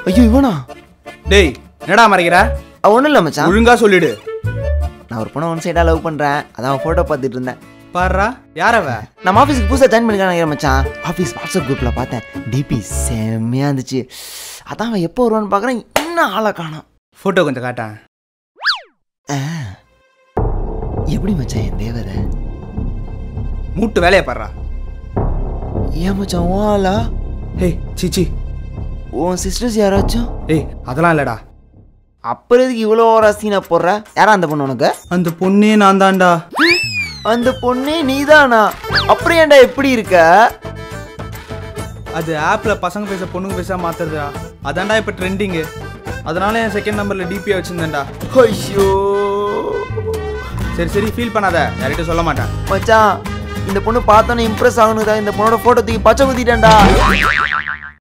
ஐயோ இவனா டேய் என்னடா மறைக்கிற ஒன்றும் இல்லை மச்சான் ஒழுங்கா சொல்லிடு நான் ஒரு பொண்ணை ஒன் சைடாக லவ் பண்ணுறேன் அதான் ஃபோட்டோ பார்த்துட்டு இருந்தேன் பாருடா யார் அவ நம்ம ஆஃபீஸ்க்கு புதுசாக ஜாயின் பண்ணிக்கலாம் மச்சான் ஆஃபீஸ் வாட்ஸ்அப் குரூப்பில் பார்த்தேன் டிபி செம்மையாக இருந்துச்சு அதான் அவன் எப்போ வருவான்னு பார்க்குறேன் இன்னும் ஆளை காணோம் ஃபோட்டோ கொஞ்சம் காட்டேன் ஆ. எப்படி மச்சான் என் தேவதை மூட்டு வேலையை பாடுறா ஏன் மச்சான் உன் ஆளா ஏய் சீச்சி உன் சிஸ்டர்ஸ் யாராச்சும் ஏய் அதெல்லாம் இல்லடா அப்புறம் எதுக்கு இவ்வளோ ஓரா சீனை போடுற யாரா அந்த பொண்ணு உனக்கு அந்த பொண்ணே நான் தான்டா அந்த பொண்ணே நீதானா அப்புறம் ஏன்டா எப்படி இருக்க அது ஆப்ல பசங்க பேச பொண்ணுங்க பேச மாத்துறதுடா அதான்டா இப்ப ட்ரெண்டிங்கு அதனால என் செகண்ட் நம்பர்ல டிபியா வச்சிருந்தேன்டா ஐயோ சரி சரி ஃபீல் பண்ணாத யார்கிட்ட சொல்ல மாட்டேன் மச்சான் இந்த பொண்ணு பார்த்தோன்னே இம்ப்ரெஸ் ஆகணுதா இந்த பொண்ணோட போட்டோ தூக்கி பச்சை குத்திட்டேன்டா